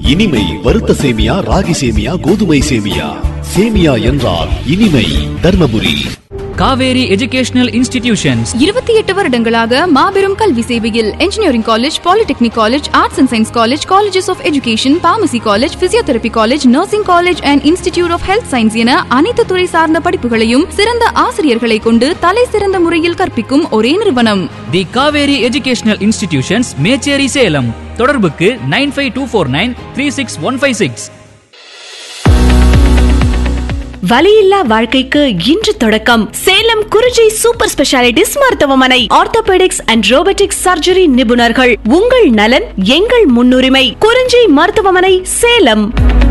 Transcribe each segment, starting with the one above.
இனிமை வறுத்த சேமியா ராகி சேமியா கோதுமை சேமியா சேமியா என்றால் இனிமை தர்மபுரி காவேரி எஜுகேஷனல் இன்ஸ்டிடியூஷன்ஸ் இருபத்தி எட்டு வருடங்களாக மாபெரும் கல்வி சேவையில் engineering college polytechnic college arts and science college colleges of education pharmacy college physiotherapy college nursing college and institute of health science என அனைத்து துறை சார்ந்த படிப்புகளையும் சிறந்த ஆசிரியர்களை கொண்டு தலை சிறந்த முறையில் கற்பிக்கும் ஒரே நிறுவனம் the Kaveri educational institutions Mecheri Salem தொடர்புக்கு nine five two four nine three six one five six வலியில்லா வாழ்க்கைக்கு இன்று தொடக்கம் சேலம் குறிஞ்சி சூப்பர் ஸ்பெஷாலிட்டிஸ் மருத்துவமனை ஆர்த்தோபெடிக்ஸ் அண்ட் ரோபோட்டிக்ஸ் சர்ஜரி நிபுணர்கள் உங்கள் நலன் எங்கள் முன்னுரிமை குறிஞ்சி மருத்துவமனை சேலம்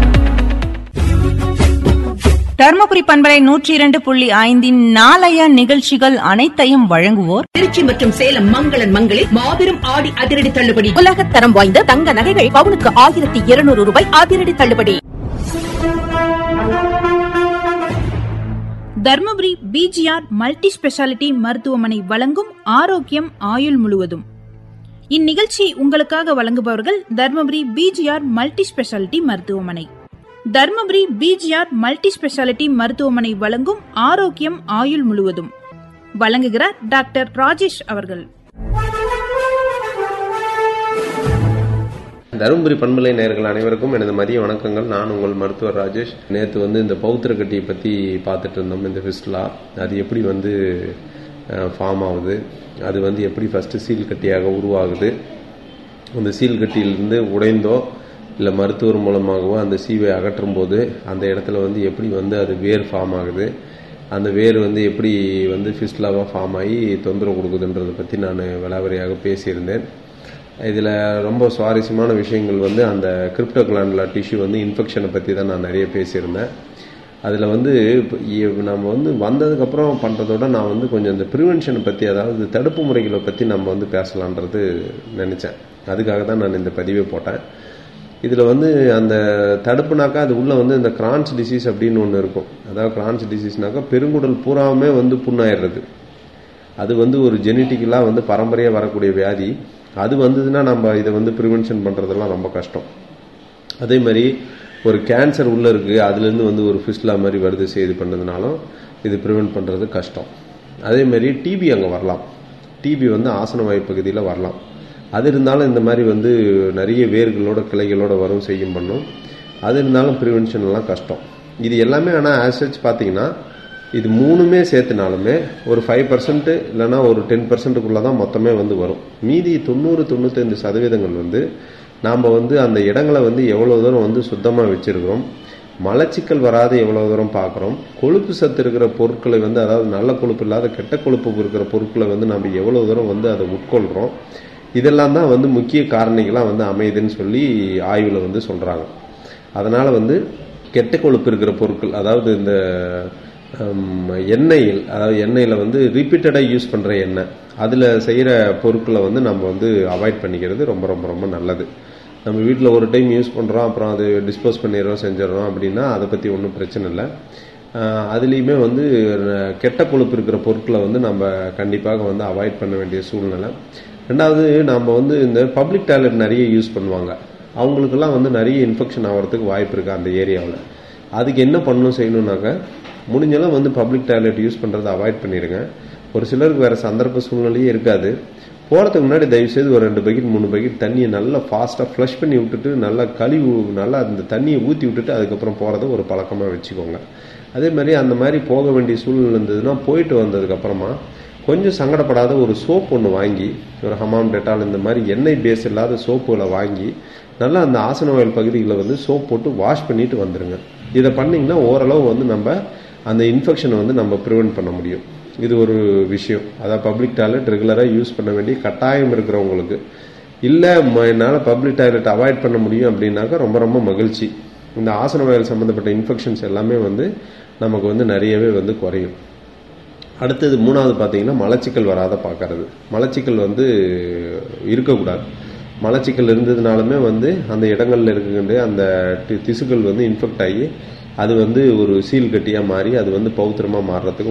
தர்மபுரி பண்பலை நூற்றி இரண்டு புள்ளி ஐந்தின் நாளைய நிகழ்ச்சிகள் அனைத்தையும் வழங்குவோர் திருச்சி மற்றும் சேலம் மங்களன் மங்களில் மாபெரும் ஆடி அதிரடி தள்ளுபடி உலகத் தரம் வாய்ந்த தங்க நகைகள் பவுனுக்கு ஆயிரத்தி இருநூறு ரூபாய் அதிரடி தள்ளுபடி தர்மபுரி பிஜிஆர் மல்டி ஸ்பெஷாலிட்டி மருத்துவமனை வழங்கும் ஆரோக்கியம் ஆயுள் முழுவதும் இந்நிகழ்ச்சி உங்களுக்காக வழங்குபவர்கள் தர்மபுரி பிஜிஆர் மல்டி ஸ்பெஷாலிட்டி மருத்துவமனை தர்மபுரி பிஜிஆர் மல்டி ஸ்பெஷாலிட்டி மருத்துவமனை வழங்கும் ஆரோக்கியம் ஆயுள் முழுவதும் வழங்குகிறார் டாக்டர் ராஜேஷ் அவர்கள் தருமபுரி பண்பலை நேயர்கள் அனைவருக்கும் எனது மதிய வணக்கங்கள் நான் உங்கள் மருத்துவர் ராஜேஷ் நேற்று வந்து இந்த பௌத்திர கட்டியை பற்றி பார்த்துட்டு இருந்தோம் இந்த ஃபிஸ்ட்லா அது எப்படி வந்து ஃபார்ம் ஆகுது அது வந்து எப்படி ஃபஸ்ட்டு சீல் கட்டியாக உருவாகுது அந்த சீல் கட்டியிலிருந்து உடைந்தோ இல்லை மருத்துவர் மூலமாகவோ அந்த சீவை அகற்றும் போது அந்த இடத்துல வந்து எப்படி வந்து அது வேர் ஃபார்ம் ஆகுது அந்த வேர் வந்து எப்படி வந்து ஃபிஸ்ட்லாவாக ஃபார்ம் ஆகி தொந்தரவு கொடுக்குதுன்றதை பற்றி நான் விலாவரியாக பேசியிருந்தேன் இதில் ரொம்ப சுவாரஸ்யமான விஷயங்கள் வந்து அந்த கிரிப்டோ கிளாண்டுலா டிஷ்யூ வந்து இன்ஃபெக்ஷனை பற்றி தான் நான் நிறைய பேசியிருந்தேன் அதில் வந்து இப்போ இ- நம்ம வந்து வந்ததுக்கப்புறம் பண்ணுறதோட நான் வந்து கொஞ்சம் இந்த ப்ரிவென்ஷனை பற்றி அதாவது தடுப்பு முறைகளை பற்றி நம்ம வந்து பேசலான்றது நினச்சேன் அதுக்காக தான் நான் இந்த பதிவை போட்டேன் இதில் வந்து அந்த தடுப்புனாக்கா அது உள்ளே வந்து இந்த கிரான்ஸ் டிசீஸ் அப்படின்னு ஒன்று இருக்கும் அதாவது கிரான்ஸ் டிசீஸ்னாக்கா பெருங்குடல் பூராவுமே வந்து புண்ணாயிடுறது அது வந்து ஒரு ஜெனட்டிக்கலாக வந்து பரம்பரையாக வரக்கூடிய வியாதி அது வந்ததுன்னா நம்ம இதை வந்து ப்ரிவென்ஷன் பண்ணுறதெல்லாம் ரொம்ப கஷ்டம் அதே மாதிரி ஒரு கேன்சர் உள்ளே இருக்குது அதுலேருந்து வந்து ஒரு ஃபிஸ்ட்லா மாதிரி வருது செய்து பண்ணதுனாலும் இது ப்ரிவென்ட் பண்ணுறது கஷ்டம் அதே மாதிரி டிபி அங்கே வரலாம் டிபி வந்து ஆசன வாய் பகுதியில் வரலாம் அது இருந்தாலும் இந்த மாதிரி வந்து நிறைய வேர்களோட கிளைகளோட வரும் செய்யும் பண்ணும் அது இருந்தாலும் ப்ரிவென்ஷன் எல்லாம் கஷ்டம் இது எல்லாமே ஆனால் ஆசச் பார்த்தீங்கன்னா இது மூணுமே சேர்த்துனாலுமே ஒரு ஃபைவ் பர்சன்ட் இல்லைன்னா ஒரு டென் பர்சன்ட்டுக்குள்ளே தான் மொத்தமே வந்து வரும் மீதி தொண்ணூறு தொண்ணூத்தைந்து சதவீதங்கள் வந்து நாம் வந்து அந்த இடங்களை வந்து எவ்வளோ தூரம் வந்து சுத்தமாக வச்சுருக்கிறோம் மலச்சிக்கல் வராது எவ்வளோ தூரம் பார்க்குறோம் கொழுப்பு சத்து இருக்கிற பொருட்களை வந்து அதாவது நல்ல கொழுப்பு இல்லாத கெட்ட கொழுப்பு இருக்கிற பொருட்களை வந்து நம்ம எவ்வளோ தூரம் வந்து அதை உட்கொள்கிறோம் இதெல்லாம் தான் வந்து முக்கிய காரணிகளாக வந்து அமையுதுன்னு சொல்லி ஆய்வில் வந்து சொல்கிறாங்க அதனால் வந்து கெட்ட கொழுப்பு இருக்கிற பொருட்கள் அதாவது இந்த ஹம், எண்ணெயில் அதாவது எண்ணெயில் வந்து ரிப்பீட்டடாக யூஸ் பண்ணுற எண்ணெய் அதில் செய்கிற பொருட்களை வந்து நம்ம வந்து அவாய்ட் பண்ணிக்கிறது ரொம்ப ரொம்ப ரொம்ப நல்லது நம்ம வீட்டில் ஒரு டைம் யூஸ் பண்ணுறோம் அப்புறம் அது டிஸ்போஸ் பண்ணிடுறோம் செஞ்சிடறோம் அப்படின்னா அதை பற்றி ஒன்றும் பிரச்சனை இல்லை ஆஹ் அதுலேயுமே வந்து அஹ், கெட்ட கொழுப்பு இருக்கிற பொருட்களை வந்து நம்ம கண்டிப்பாக வந்து அவாய்ட் பண்ண வேண்டிய சூழ்நிலை ரெண்டாவது நம்ம வந்து இந்த பப்ளிக் டாய்லெட் நிறைய யூஸ் பண்ணுவாங்க அவங்களுக்கெல்லாம் வந்து நிறைய இன்ஃபெக்ஷன் ஆகிறதுக்கு வாய்ப்பு இருக்குது அந்த ஏரியாவில் அதுக்கு என்ன பண்ணணும் செய்யணும்னாக்க முடிஞ்சளவு வந்து பப்ளிக் டாய்லெட் யூஸ் பண்ணுறதை அவாய்ட் பண்ணிடுங்க ஒரு சிலருக்கு வேறு சந்தர்ப்ப சூழ்நிலையே இருக்காது போகிறதுக்கு முன்னாடி தயவுசெய்து ஒரு ரெண்டு பக்கெட் மூணு பக்கெட் தண்ணியை நல்லா ஃபாஸ்ட்டாக ஃப்ளஷ் பண்ணி விட்டுட்டு நல்லா கழுவி நல்லா அந்த தண்ணியை ஊற்றி விட்டுட்டு அதுக்கப்புறம் போகிறத ஒரு பழக்கமாக வச்சுக்கோங்க அதே மாதிரி அந்த மாதிரி போக வேண்டிய சூழ்நிலை இருந்ததுன்னா போயிட்டு வந்ததுக்கப்புறமா கொஞ்சம் சங்கடப்படாத ஒரு சோப் ஒன்று வாங்கி ஒரு ஹமாம் டெட்டால் இந்த மாதிரி எண்ணெய் பேஸ் இல்லாத சோப்புகளை வாங்கி நல்லா அந்த ஆசன வயல் பகுதிகளை வந்து சோப் போட்டு வாஷ் பண்ணிட்டு வந்துருங்க இதை பண்ணிங்கன்னா ஓரளவு வந்து நம்ம அந்த இன்ஃபெக்ஷனை வந்து நம்ம ப்ரிவென்ட் பண்ண முடியும் இது ஒரு விஷயம் அதாவது பப்ளிக் டாய்லெட் ரெகுலராக யூஸ் பண்ண வேண்டிய கட்டாயம் இருக்கிறவங்களுக்கு இல்லை என்னால் பப்ளிக் டாய்லெட் அவாய்ட் பண்ண முடியும் அப்படின்னாக்கா ரொம்ப ரொம்ப மகிழ்ச்சி இந்த ஆசன வயல் சம்மந்தப்பட்ட இன்ஃபெக்ஷன்ஸ் எல்லாமே வந்து நமக்கு வந்து நிறையவே வந்து குறையும் அடுத்தது மூணாவது பார்த்தீங்கன்னா மலச்சிக்கல் வராத பார்க்கறது மலச்சிக்கல் வந்து இருக்கக்கூடாது மலச்சிக்கல் இருந்ததுனாலுமே வந்து அந்த இடங்கள்ல இருக்கின்ற அந்த தி- திசுக்கள் வந்து இன்ஃபெக்ட் ஆகி அது வந்து ஒரு சீல் கட்டியாக மாறி அது வந்து பௌத்திரமாக மாறுறதுக்கு